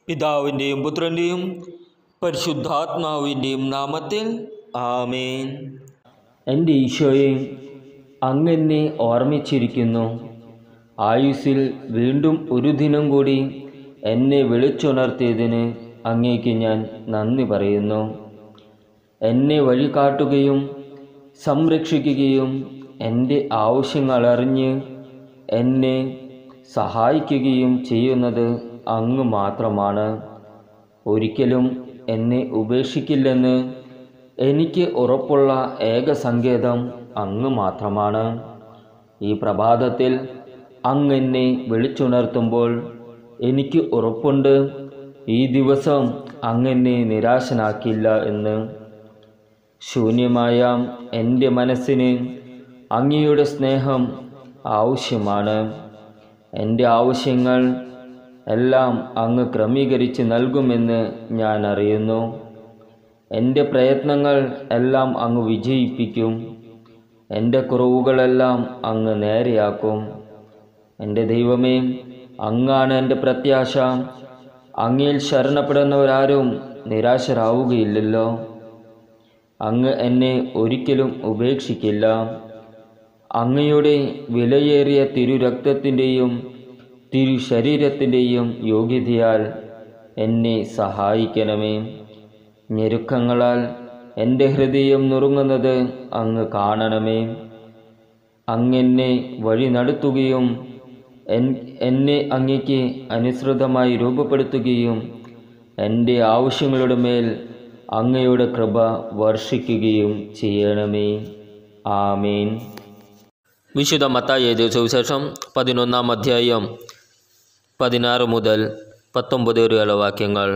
പിതാവിൻ്റെയും പുത്രൻ്റെയും പരിശുദ്ധാത്മാവിൻ്റെയും നാമത്തിൽ ആമേൻ എൻ്റെ ഈശോയെ അങ്ങെന്നെ ഓർമ്മിച്ചിരിക്കുന്നു ആയുസ്സിൽ വീണ്ടും ഒരു ദിനം കൂടി എന്നെ വിളിച്ചുണർത്തിയതിന് അങ്ങേക്ക് ഞാൻ നന്ദി പറയുന്നു എന്നെ വഴികാട്ടുകയും സംരക്ഷിക്കുകയും എൻ്റെ ആവശ്യങ്ങൾ അറിഞ്ഞ് എന്നെ സഹായിക്കുകയും ചെയ്യുന്നത് അങ്ങ് മാത്രമാണ് ഒരിക്കലും എന്നെ ഉപേക്ഷിക്കില്ലെന്ന് എനിക്ക് ഉറപ്പുള്ള ഏക സങ്കേതം അങ്ങ് മാത്രമാണ് ഈ പ്രഭാതത്തിൽ അങ്ങ് എന്നെ വിളിച്ചുണർത്തുമ്പോൾ എനിക്ക് ഉറപ്പുണ്ട് ഈ ദിവസം അങ്ങെന്നെ നിരാശനാക്കില്ല എന്ന് ശൂന്യമായ എൻ്റെ മനസ്സിന് അങ്ങയുടെ സ്നേഹം ആവശ്യമാണ് എൻ്റെ ആവശ്യങ്ങൾ എല്ലാം അങ്ങ് ക്രമീകരിച്ച് നൽകുമെന്ന് ഞാൻ അറിയുന്നു എൻ്റെ പ്രയത്നങ്ങൾ എല്ലാം അങ്ങ് വിജയിപ്പിക്കും എൻ്റെ കുറവുകളെല്ലാം അങ്ങ് നേരെയാക്കും എൻ്റെ ദൈവമേ അങ്ങാണ് എൻ്റെ പ്രത്യാശ അങ്ങയിൽ ശരണപ്പെടുന്നവരാരും നിരാശരാവുകയില്ലല്ലോ അങ്ങ് എന്നെ ഒരിക്കലും ഉപേക്ഷിക്കില്ല അങ്ങയുടെ വിലയേറിയ തിരുരക്തത്തിൻ്റെയും തിരു ശരീരത്തിൻ്റെയും യോഗ്യതയാൽ എന്നെ സഹായിക്കണമേ ഞെരുക്കങ്ങളാൽ എൻ്റെ ഹൃദയം നുറുങ്ങുന്നത് അങ്ങ് കാണണമേ അങ്ങെന്നെ വഴി നടത്തുകയും എൻ എന്നെ അങ്ങയ്ക്ക് അനുസൃതമായി രൂപപ്പെടുത്തുകയും എൻ്റെ ആവശ്യങ്ങളുടെ മേൽ അങ്ങയുടെ കൃപ വർഷിക്കുകയും ചെയ്യണമേ ആമേൻ വിശുദ്ധ മത്തായി എഴുതിയ സുവിശേഷം പതിനൊന്നാം അധ്യായം പതിനാറ് മുതൽ പത്തൊമ്പത് വരെയുള്ള വാക്യങ്ങൾ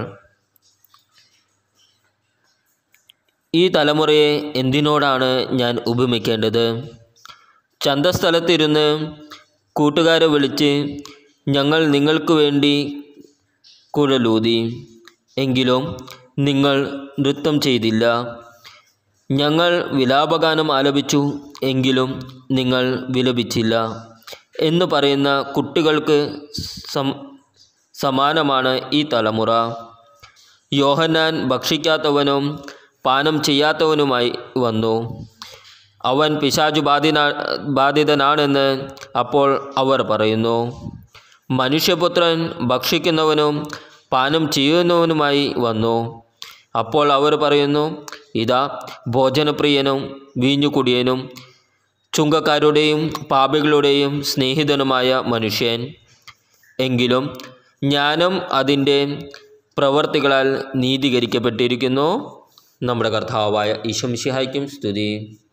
ഈ തലമുറയെ എന്തിനോടാണ് ഞാൻ ഉപമിക്കേണ്ടത് ചന്തസ്ഥലത്തിരുന്ന് കൂട്ടുകാരെ വിളിച്ച് ഞങ്ങൾ നിങ്ങൾക്ക് വേണ്ടി കുഴലൂതി എങ്കിലും നിങ്ങൾ നൃത്തം ചെയ്തില്ല ഞങ്ങൾ വിലാപഗാനം ആലപിച്ചു എങ്കിലും നിങ്ങൾ വിലപിച്ചില്ല എന്ന് പറയുന്ന കുട്ടികൾക്ക് സം സമാനമാണ് ഈ തലമുറ യോഹന്നാൻ ഭക്ഷിക്കാത്തവനും പാനം ചെയ്യാത്തവനുമായി വന്നു അവൻ പിശാചു ബാധിന ബാധിതനാണെന്ന് അപ്പോൾ അവർ പറയുന്നു മനുഷ്യപുത്രൻ ഭക്ഷിക്കുന്നവനും പാനം ചെയ്യുന്നവനുമായി വന്നു അപ്പോൾ അവർ പറയുന്നു ഇതാ ഭോജനപ്രിയനും വീഞ്ഞുകുടിയനും ചുങ്കക്കാരുടെയും പാപികളുടെയും സ്നേഹിതനുമായ മനുഷ്യൻ എങ്കിലും ജ്ഞാനം അതിൻ്റെ പ്രവർത്തികളാൽ നീതീകരിക്കപ്പെട്ടിരിക്കുന്നു നമ്മുടെ കർത്താവായ ഈശംഷിഹായ്ക്കും സ്തുതി